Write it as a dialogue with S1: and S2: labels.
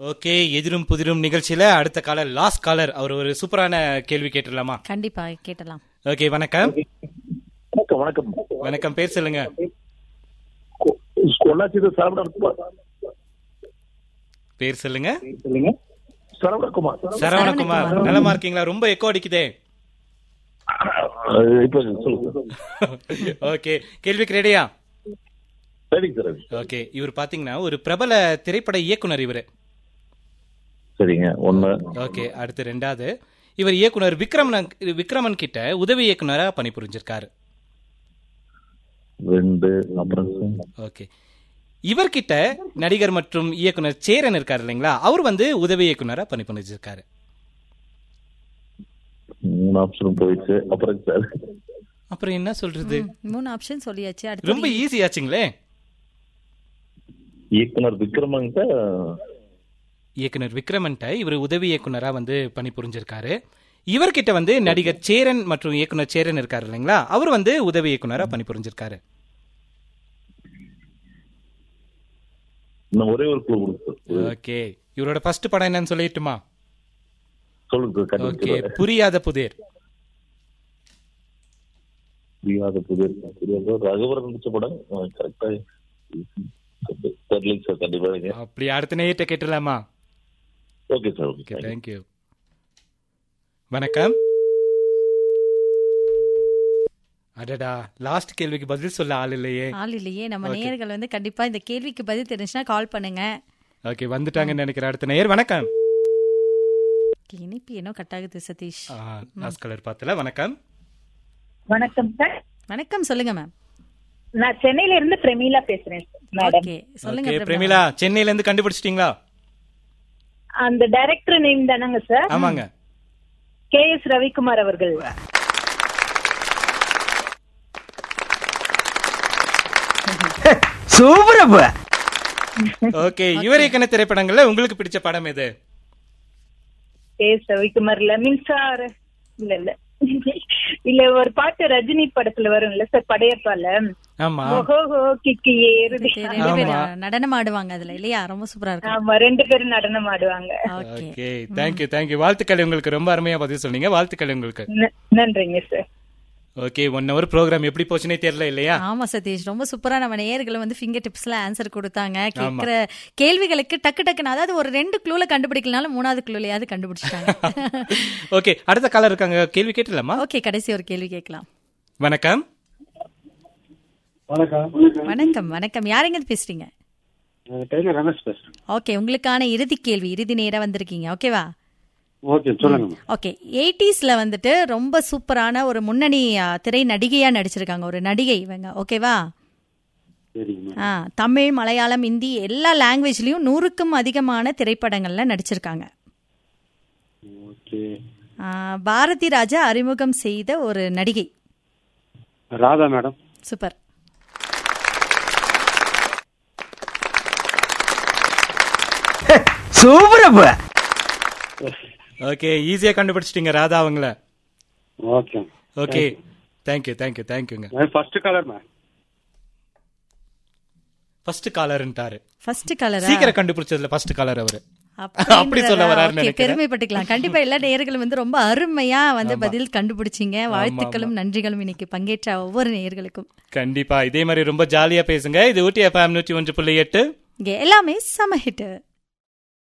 S1: Okay எதிரும் புதிரும் நிகழ்ச்சியில அடுத்த காலர் லாஸ்ட் காலர் அவர் ஒரு சூப்பரான கேள்வி கேட்டுடலாமா
S2: கண்டிப்பா கேட்டலாம்
S1: ஓகே வணக்கம்
S3: வணக்கம் வணக்கம்
S1: வணக்கம் பேர் சொல்லுங்க
S3: கொ- பொள்ளாச்சி சரவணகுமார்
S1: பேர் சொல்லுங்க
S3: சரவணகுமார்
S1: சரவணகுமார்
S2: சரவணகுமார்.
S1: நலமா இருக்கீங்களா ரொம்ப எக்கோ அடிக்குதே
S3: அஹ் இப்ப சொல்லுங்க
S1: ஓகே கேள்விக்கு ரெடியா
S3: சரிங்க சார்
S1: ஓகே இவர் பாத்தீங்கன்னா ஒரு பிரபல திரைப்பட இயக்குனர் இவரு
S3: சரிங்க ஒண்ணு
S1: ஓகே அடுத்து ரெண்டாவது இவர் இயக்குனர் விக்ரமன் விக்ரமன் கிட்ட உதவி இயக்குனரா பணிபுரிஞ்சிருக்காரு
S3: ரெண்டு அப்புறம்
S1: ஓகே இவர்கிட்ட நடிகர் மற்றும் இயக்குனர் சேரன் இருக்காரு இல்லைங்களா அவர் வந்து உதவி இயக்குனரா பணிபுரிஞ்சிருக்காரு
S3: மூணு ஆப்ஷன் போயிடுச்சு அப்புறம் சார்
S1: அப்புறம் என்ன சொல்றது
S2: ம், மூணு ஆப்ஷன் சொல்லியாச்சு அடுத்து
S1: ரொம்ப ஈஸி ஆச்சுங்களே
S3: இயக்குனர் விக்ரமங்கிட்ட
S1: இயக்குனர் விக்ரமன்ட்ட இவர் உதவி இயக்குனரா வந்து பணிபுரிஞ்சிருக்காரு இவர்கிட்ட வந்து நடிகர் சேரன் மற்றும் இயக்குனர் சேரன் இருக்காரு இல்லைங்களா அவர் வந்து உதவி இயக்குனரா பணிபுரிஞ்சிருக்காரு
S3: இன்னும் ஒரே ஒரு குழு கொடுத்து
S1: ஓகே இவரோட ஃபர்ஸ்ட் படம் என்னன்னு சொல்லிட்டுமா
S3: சொல்லுங்க சார்
S1: ஓகே
S3: கண்டிப்பா
S1: புரியாத புதிர்
S3: புரியாத புதிர் புரியாத ரகுவரன் நடிச்ச படம் கரெக்டா தெரியல சார் கண்டிப்பா
S1: அப்படி அடுத்த நேயத்தை கேட்டுலாமா
S3: okay sir
S1: okay
S3: okay
S1: thank you வணக்கம் அடடா லாஸ்ட் கேள்விக்கு பதில் சொல்ல ஆள் இல்லையே
S2: ஆள் இல்லையே நம்ம நேயர்கள் வந்து கண்டிப்பா இந்த கேள்விக்கு பதில் தெரிஞ்சுன்னா கால் பண்ணுங்க
S1: ஓகே வந்துட்டாங்கன்னு நினைக்கிறேன் அடுத்த நேயர் வணக்கம்
S2: Okay, இனிப்பு என்ன கட் ஆகுது சதீஷ்
S1: லாஸ்ட் கலர் பார்த்தல வணக்கம்
S4: வணக்கம் சார்
S2: வணக்கம் சொல்லுங்க மேம்
S4: நான் சென்னையில இருந்து பிரமீளா பேசுறேன் மேடம்
S2: ஓகே சொல்லுங்க
S1: ஓகே
S2: பிரமிளா.
S1: பிரமிளா சென்னையில இருந்து கண்டுபிடிச்சிட்டீங்களா
S4: அந்த டைரக்டர் நேம் தானங்க சார்
S1: ஆமாங்க
S4: கே எஸ் ரவிக்குமார் அவர்கள்
S1: ஓகே இவரேக்கன திரைப்படங்கள்ல உங்களுக்கு பிடிச்ச படம் எது
S4: கே எஸ் ரவிக்குமார்ல மின்சார இல்ல இல்ல இல்ல ஒரு பாட்டு ரஜினி படத்துல வரும்ல சார் படையப்பால
S1: ஆமா
S4: ஓஹோ கிக்கி ஏறுது
S2: சரி, ரெண்டு பேரும் நடனம் ஆடுவாங்க அதுல இல்லையா ரொம்ப சூப்பரா இருக்கும்
S4: ஆமா ரெண்டு பேரும் நடனம் ஆடுவாங்க
S2: ஓகே
S1: ஓகே தேங்க்யூ தேங்க்யூ வாழ்த்துக்கள் உங்களுக்கு ரொம்ப அருமையா பதில் சொன்னீங்க வாழ்த்துக்கள் உங்களுக்கு
S4: ந- நன்றிங்க sir
S1: okay one hour programme எப்படி போச்சுனே தெரியல இல்லையா
S2: ஆமா சதீஷ் ரொம்ப சூப்பரா நம்ம நேயர்கள் வந்து ஃபிங்கர் டிப்ஸ்ல ஆன்சர் கொடுத்தாங்க கேக்குற கேள்விகளுக்கு டக்கு டக்குன்னு அதாவது ஒரு ரெண்டு க்ளூல கண்டுபிடிக்கலனாலும் மூணாவது க்ளூலையாவது கண்டுபிடிச்சிட்டாங்க
S1: ஓகே அடுத்த காலர் இருக்காங்க கேள்வி கேட்டுலாமா
S2: ஓகே கடைசி ஒரு கேள்வி கேட்கலாம்
S1: வணக்கம்
S5: வணக்கம்
S2: வணக்கம் வணக்கம் யாரெங்க பேசுறீங்க
S5: நான் டெய்லர் ரமேஷ் பேசுறேன்
S2: ஓகே உங்களுக்கான இறுதி கேள்வி இறுதி நேரா வந்திருக்கீங்க ஓகேவா
S5: ஓகே சொல்லுங்க
S2: ஓகே எயிட்டிஸ்ல வந்துட்டு ரொம்ப சூப்பரான ஒரு முன்னணி ஆ, திரை நடிகையா நடிச்சிருக்காங்க ஒரு நடிகை இவங்க ஓகேவா
S5: சரிங்க
S2: ஆ தமிழ் மலையாளம் இந்தி எல்லா லாங்குவேஜ்லயும் நூறுக்கும் அதிகமான திரைப்படங்கள்ல நடிச்சிருக்காங்க
S5: ஓகே
S2: ஆ, பாரதி ராஜா அறிமுகம் செய்த ஒரு நடிகை
S5: ராதா மேடம்
S2: சூப்பர்
S1: ஓகே ஈஸியா கண்டுபிடிச்சிட்டீங்க ராதா அவங்கள
S5: ஓகே
S1: ஓகே தேங்க்யூ தேங்க்யூ தேங்க்யூங்க
S5: ஃபர்ஸ்ட் கலர் மேம்
S1: ஃபர்ஸ்ட் காலர்ன்ட்டாரு
S2: ஃபர்ஸ்ட் கலரா
S1: சீக்கிரம் கண்டுபிடிச்சதுல ஃபர்ஸ்ட் காலர் அவரு
S2: அப்படின்றதா?
S1: அப்படி சொல்ல வராருன்னு
S2: Okay,
S1: நினைக்கிறேன்.
S2: பெருமைப்பட்டுக்கலாம் கண்டிப்பா எல்லா நேயர்களும் வந்து ரொம்ப அருமையா வந்து பதில் கண்டுபிடிச்சீங்க வாழ்த்துக்களும் நன்றிகளும் இன்னைக்கு பங்கேற்ற ஒவ்வொரு நேயர்களுக்கும்
S1: கண்டிப்பா இதே மாதிரி ரொம்ப ஜாலியா பேசுங்க இது ஊட்டி எஃப்எம் நூற்றி ஒன்று புள்ளி எட்டு
S2: இங்க எல்லாமே சம ஹிட்